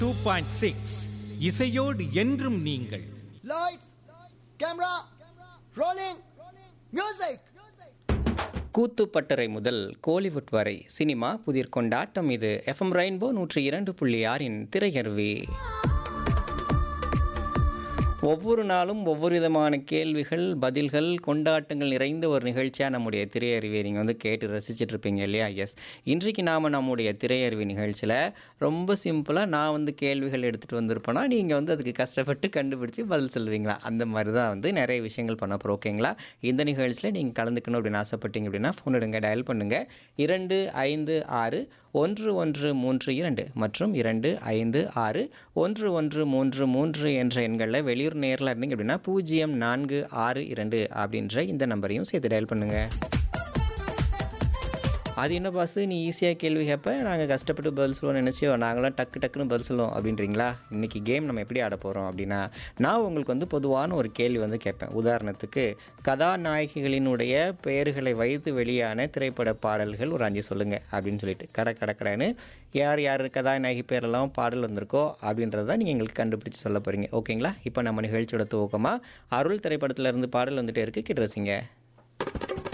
Two point six இசையோடு என்றும் நீங்கள் Lights, camera, rolling, music. Koothu-P-Pattarai முதல் கோலிவுட் வரை சினிமா புதிர் கொண்டாட்டம் இது எஃப்எம் ரெயின்போ நூற்றி இரண்டு புள்ளி ஆறின் திரையருவி ஒவ்வொரு நாளும் ஒவ்வொரு விதமான கேள்விகள் பதில்கள் கொண்டாட்டங்கள் நிறைந்த ஒரு நிகழ்ச்சியாக நம்முடைய திரையருவியை நீங்கள் வந்து கேட்டு ரசிச்சிட்டு இருப்பீங்க இல்லையா எஸ் இன்றைக்கு நாம் நம்முடைய திரையருவி நிகழ்ச்சியில் ரொம்ப சிம்பிளாக நான் வந்து கேள்விகள் எடுத்துகிட்டு வந்திருப்பேன்னா நீங்கள் வந்து அதுக்கு கஷ்டப்பட்டு கண்டுபிடிச்சி பதில் சொல்லுவீங்களா அந்த மாதிரி தான் வந்து நிறைய விஷயங்கள் பண்ண போகிறோம் ஓகேங்களா இந்த நிகழ்ச்சியில் நீங்கள் கலந்துக்கணும் அப்படின்னு ஆசைப்பட்டீங்க அப்படின்னா ஃபோன் எடுங்க டயல் பண்ணுங்கள் இரண்டு ஐந்து ஆறு ஒன்று ஒன்று மூன்று இரண்டு மற்றும் இரண்டு ஐந்து ஆறு ஒன்று ஒன்று மூன்று மூன்று என்ற எண்களில் வெளியூர் நேரில் இருந்தீங்க அப்படின்னா பூஜ்ஜியம் நான்கு ஆறு இரண்டு அப்படின்ற இந்த நம்பரையும் சேர்த்து டயல் பண்ணுங்கள் அது என்ன பாஸ் நீ ஈஸியாக கேள்வி கேட்ப நாங்கள் கஷ்டப்பட்டு பதில் சொல்லுவோம் நினச்சியோ நாங்களாம் டக்கு டக்குன்னு பதில் சொல்லுவோம் அப்படின்றீங்களா இன்றைக்கி கேம் நம்ம எப்படி ஆட போகிறோம் அப்படின்னா நான் உங்களுக்கு வந்து பொதுவான ஒரு கேள்வி வந்து கேட்பேன் உதாரணத்துக்கு கதாநாயகிகளினுடைய பெயர்களை வைத்து வெளியான திரைப்பட பாடல்கள் ஒரு அஞ்சு சொல்லுங்கள் அப்படின்னு சொல்லிட்டு கடை கடை கடைன்னு யார் யார் கதாநாயகி பேரெல்லாம் பாடல் வந்திருக்கோ அப்படின்றத நீங்கள் எங்களுக்கு கண்டுபிடிச்சு சொல்ல போகிறீங்க ஓகேங்களா இப்போ நம்ம நிகழ்ச்சியோட துவக்கமாக அருள் திரைப்படத்துல இருந்து பாடல் வந்துட்டே இருக்குது கேட்டு ரசிங்க